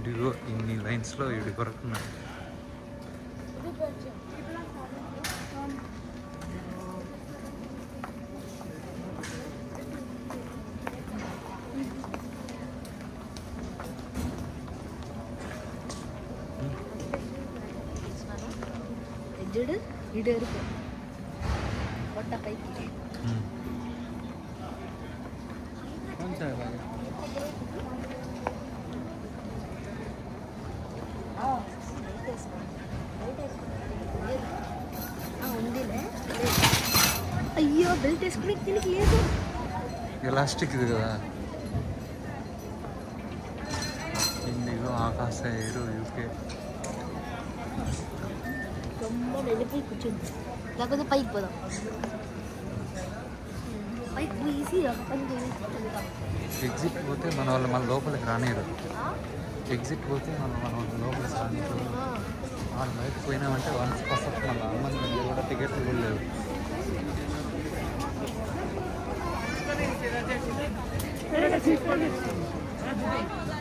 ఇదిగో ఇన్ని లైన్స్లో ఇడి వరకు ఉన్నాయి చూడు ఇడు వరకు పొట్ట పైకి ఉమ్. ఆ, ఉందిలే అయ్యో బెల్ట్ వేసుకుని దీనికి లేదు ఎలాస్టిక్ ఇది కదా ఇండిగో ఆకాశ ఎయిర్ యూకే గమ్మ వెళ్ళిపోయి కూర్చుంది లేకపోతే పైకి పోదాం పైకి పోయి ఈజీగా పని చేసి ఎగ్జిట్ పోతే మన వాళ్ళు మన లోపలికి రానియరు ఎగ్జిట్ పోతే మన మన వాళ్ళ లోపలికి రానియరు వాళ్ళు బయటకు పోయినామంటే వన్స్ ఫస్ట్ మన అమ్మని వెళ్ళి కూడా టికెట్లు కూడా లేవు ఆ